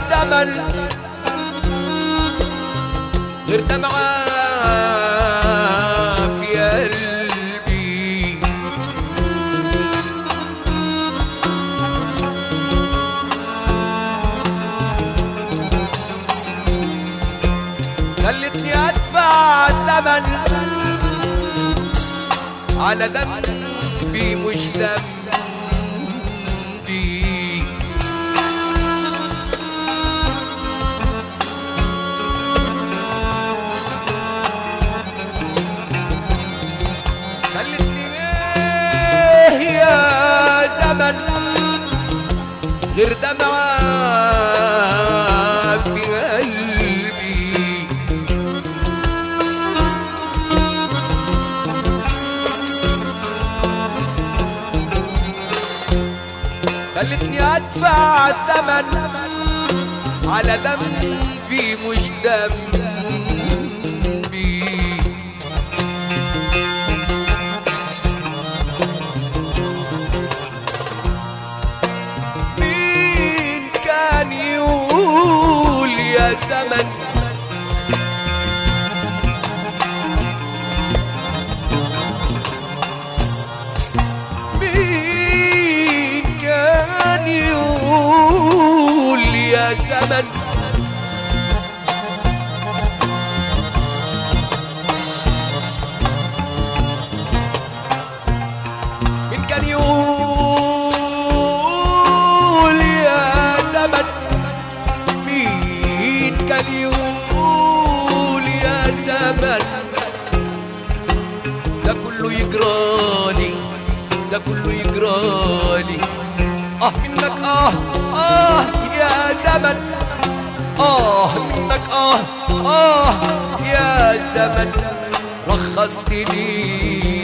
زمن غير دمعة في قلبي خلتني ادفع ثمن على ذنبي مش ذنبي خلتني ايه يا زمن غير دمعة في قلبي خلتني ادفع ثمن على ذنبي مش ذنبي مين كان يقول يا زمن مين كان يقول يا زمن مين كان يقول يا زمن مين كان يقول يا زمن ده كله يجرالي ده كله يجرالي اه منك اه اه يا زمن اه منك اه اه يا زمن رخصت لي